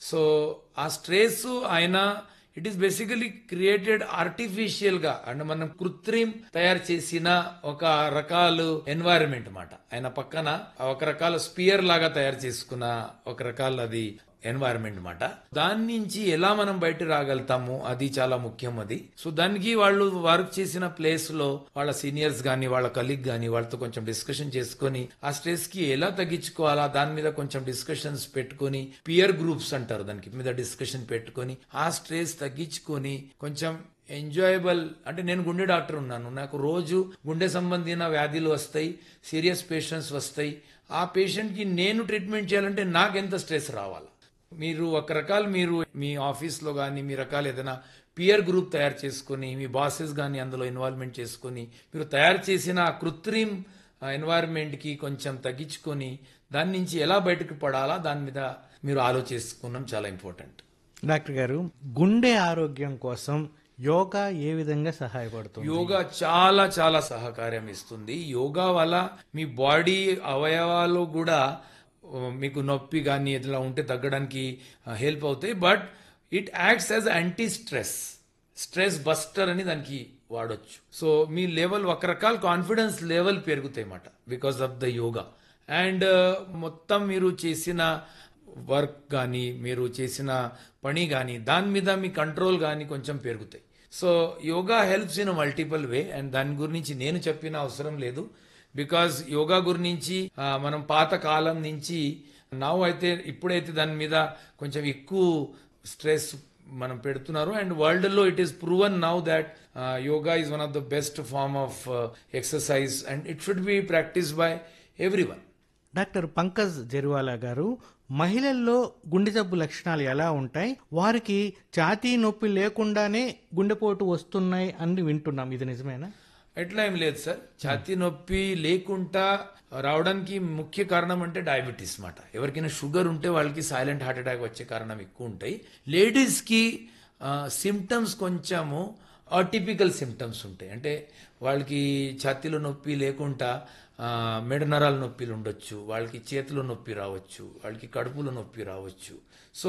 so ఆ stress ఆయన it is basically created artificial గా అంటే మనం కృత్రిమ్ తయారు చేసిన ఒక రకాలు ఎన్వైరన్మెంట్ మాట ఆయన పక్కన ఒక రకాల స్పియర్ లాగా తయారు చేసుకున్న ఒక రకాల అది ఎన్వైరన్మెంట్ మాట దాని నుంచి ఎలా మనం బయట రాగలుగుతాము అది చాలా ముఖ్యం అది సో దానికి వాళ్ళు వర్క్ చేసిన ప్లేస్ లో వాళ్ళ సీనియర్స్ గాని వాళ్ళ కలీగ్ గాని వాళ్ళతో కొంచెం డిస్కషన్ చేసుకొని ఆ స్ట్రెస్ కి ఎలా తగ్గించుకోవాలా దాని మీద కొంచెం డిస్కషన్స్ పెట్టుకొని పియర్ గ్రూప్స్ అంటారు దానికి మీద డిస్కషన్ పెట్టుకొని ఆ స్ట్రెస్ తగ్గించుకొని కొంచెం ఎంజాయబుల్ అంటే నేను గుండె డాక్టర్ ఉన్నాను నాకు రోజు గుండె సంబంధించిన వ్యాధులు వస్తాయి సీరియస్ పేషెంట్స్ వస్తాయి ఆ పేషెంట్ కి నేను ట్రీట్మెంట్ చేయాలంటే నాకు ఎంత స్ట్రెస్ రావాలి మీరు ఒక రకాలు మీరు మీ ఆఫీస్లో కానీ మీ రకాలు ఏదైనా పియర్ గ్రూప్ తయారు చేసుకొని మీ బాసెస్ కానీ అందులో ఇన్వాల్వ్మెంట్ చేసుకొని మీరు తయారు చేసిన ఆ కృత్రిమ్ ఎన్వైరన్మెంట్కి కొంచెం తగ్గించుకొని దాని నుంచి ఎలా బయటకు పడాలా దాని మీద మీరు ఆలోచించుకోవడం చాలా ఇంపార్టెంట్ డాక్టర్ గారు గుండె ఆరోగ్యం కోసం యోగా ఏ విధంగా సహాయపడుతుంది యోగా చాలా చాలా సహకార్యం ఇస్తుంది యోగా వల్ల మీ బాడీ అవయవాలు కూడా ఆ, మీకు నొప్పి కానీ ఇట్లా ఉంటే తగ్గడానికి హెల్ప్ అవుతాయి but it acts as anti stress stress buster అని దానికి వాడొచ్చు సో మీ లెవెల్ ఒక రకాల కాన్ఫిడెన్స్ లెవెల్ పెరుగుతాయి అన్నమాట because of the yoga and మొత్తం మీరు చేసిన వర్క్ కానీ మీరు చేసిన పని కానీ దాని మీద మీ కంట్రోల్ కానీ కొంచెం పెరుగుతాయి so yoga helps in multiple way and దాని గురించి నేను చెప్పిన అవసరం లేదు బికాజ్ యోగా గురించి ఆ, మనం పాత కాలం నుంచి నవ్వు అయితే ఇప్పుడైతే దాని మీద కొంచెం ఎక్కువ స్ట్రెస్ మనం పెడుతున్నారు అండ్ వరల్డ్ లో it is proven now that yoga is one of the best form of exercise and it should be practice by every one doctor Pankaj Jeruwala garu మహిళల్లో గుండె జబ్బు లక్షణాలు ఎలా ఉంటాయి వారికి ఛాతీ నొప్పి లేకుండానే గుండెపోటు వస్తున్నాయి అని వింటున్నాం ఇది నిజమేనా ఎట్లా ఏం లేదు సార్ ఛాతీ నొప్పి లేకుండా రావడానికి ముఖ్య కారణం అంటే డయాబెటీస్ మాట ఎవరికైనా షుగర్ ఉంటే వాళ్ళకి సైలెంట్ హార్ట్ అటాక్ వచ్చే కారణం ఎక్కువ ఉంటాయి లేడీస్ కి సిమ్టమ్స్ కొంచెము అటిపికల్ సిమ్టమ్స్ ఉంటాయి అంటే వాళ్ళకి ఛాతీలో నొప్పి లేకుండా ఆ, మెడ నరాల నొప్పిలు ఉండొచ్చు వాళ్ళకి చేతిలో నొప్పి రావచ్చు వాళ్ళకి కడుపులో నొప్పి రావచ్చు so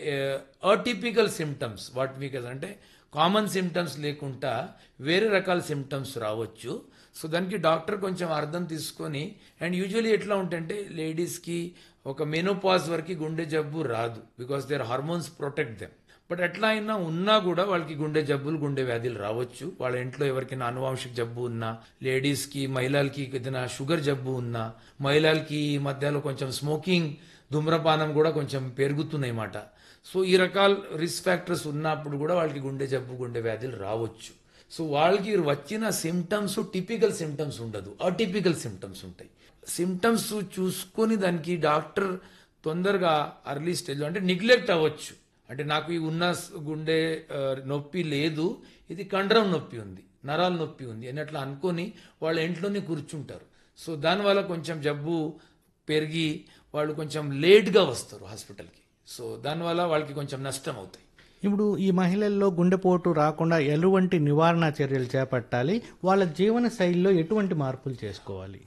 atypical symptoms what week అంటే కామన్ సిమ్టమ్స్ లేకుండా వేరే రకాల సిమ్టమ్స్ రావచ్చు సో దానికి డాక్టర్ కొంచెం అర్థం తీసుకొని అండ్ యూజువలీ ఎట్లా ఉంటుంటే లేడీస్కి ఒక మెనోపాజ్ వరకు గుండె జబ్బు రాదు because their hormones protect them but ఎట్లా అయినా ఉన్నా కూడా వాళ్ళకి గుండె జబ్బులు గుండె వ్యాధులు రావచ్చు వాళ్ళ ఇంట్లో ఎవరికైనా అనువాంశిక జబ్బు ఉన్నా లేడీస్ కి మహిళలకి ఏదైనా షుగర్ జబ్బు ఉన్నా మహిళలకి ఈ మధ్యలో కొంచెం స్మోకింగ్ ధూమ్రపానం కూడా కొంచెం పెరుగుతున్నాయి మాట సో ఈ రకాల రిస్క్ ఫ్యాక్టర్స్ ఉన్నప్పుడు కూడా వాళ్ళకి గుండె జబ్బు గుండె వ్యాధులు రావచ్చు సో వాళ్ళకి వచ్చిన సిమ్టమ్స్ టిపికల్ సిమ్టమ్స్ ఉండదు అటిపికల్ సిమ్టమ్స్ ఉంటాయి సిమ్టమ్స్ చూసుకొని దానికి డాక్టర్ తొందరగా అర్లీ స్టేజ్ అంటే నిగ్లెక్ట్ అవ్వచ్చు అంటే నాకు ఈ ఉన్న స్- గుండె ఆ, నొప్పి లేదు ఇది కండరం నొప్పి ఉంది నరాల నొప్పి ఉంది అని అట్లా అనుకొని వాళ్ళ ఇంట్లోనే కూర్చుంటారు సో దానివల్ల కొంచెం జబ్బు పెరిగి వాళ్ళు కొంచెం లేట్గా వస్తారు హాస్పిటల్కి సో దానివల్ల వాళ్ళకి కొంచెం నష్టం అవుతాయి ఇప్పుడు ఈ మహిళల్లో గుండెపోటు రాకుండా ఎటువంటి నివారణ చర్యలు చేపట్టాలి వాళ్ళ జీవన శైలిలో ఎటువంటి మార్పులు చేసుకోవాలి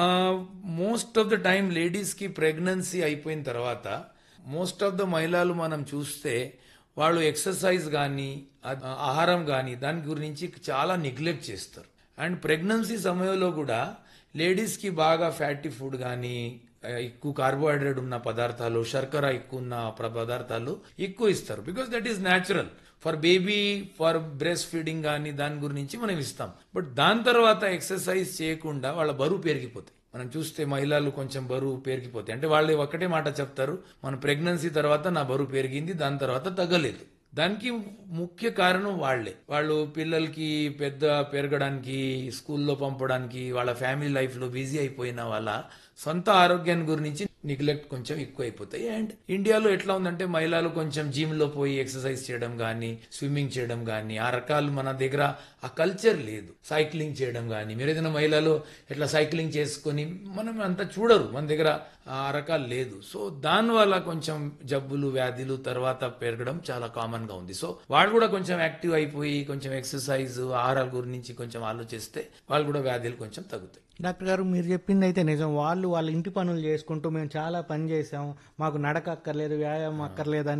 మోస్ట్ ఆఫ్ ద టైం లేడీస్కి ప్రెగ్నెన్సీ అయిపోయిన తర్వాత మోస్ట్ ఆఫ్ ద మహిళలు మనం చూస్తే వాళ్ళు ఎక్సర్సైజ్ కానీ ఆహారం కానీ దాని గురించి చాలా నెగ్లెక్ట్ చేస్తారు అండ్ ప్రెగ్నెన్సీ సమయంలో కూడా లేడీస్కి బాగా ఫ్యాటీ ఫుడ్ కానీ ఎక్కువ కార్బోహైడ్రేట్ ఉన్న పదార్థాలు శర్కర ఎక్కువ ఉన్న ప్ర- పదార్థాలు ఎక్కువ ఇస్తారు because that is natural for baby for breast feeding కానీ దాని గురించి మనం ఇస్తాం బట్ దాని తర్వాత ఎక్సర్సైజ్ చేయకుండా వాళ్ళ బరువు పెరిగిపోతాయి మనం చూస్తే మహిళలు కొంచెం బరువు పెరిగిపోతాయి అంటే వాళ్ళు ఒకటే మాట చెప్తారు మన ప్రెగ్నెన్సీ తర్వాత నా బరువు పెరిగింది దాని తర్వాత తగ్గలేదు దానికి ముఖ్య కారణం వాళ్లే వాళ్ళు పిల్లలకి పెద్ద పెరగడానికి స్కూల్లో పంపడానికి వాళ్ళ ఫ్యామిలీ లైఫ్ లో బిజీ అయిపోయిన వాళ్ళ సొంత ఆరోగ్యాన్ని గురించి నెగ్లెక్ట్ కొంచెం ఎక్కువ అయిపోతాయి అండ్ ఇండియాలో ఎట్లా ఉందంటే మహిళలు కొంచెం జిమ్ లో పోయి ఎక్సర్సైజ్ చేయడం కానీ స్విమ్మింగ్ చేయడం కానీ ఆ రకాలు మన దగ్గర ఆ కల్చర్ లేదు సైక్లింగ్ చేయడం కానీ మీరు ఏదైనా మహిళలు ఎట్లా సైక్లింగ్ చేసుకొని మనం అంతా చూడరు మన దగ్గర ఆ రకాలు లేదు సో దానివల్ల కొంచెం జబ్బులు వ్యాధులు తర్వాత పెరగడం చాలా కామన్ గా ఉంది సో వాళ్ళు కూడా కొంచెం యాక్టివ్ అయిపోయి కొంచెం ఎక్సర్సైజ్ ఆహారాల గురించి కొంచెం ఆలోచిస్తే వాళ్ళు కూడా వ్యాధులు కొంచెం తగ్గుతాయి డాక్టర్ గారు మీరు చెప్పింది అయితే నిజం వాళ్ళు వాళ్ళ ఇంటి పనులు చేసుకుంటూ మేము చాలా పని చేసాం మాకు నడక అక్కర్లేదు వ్యాయామం అక్కర్లేదు అని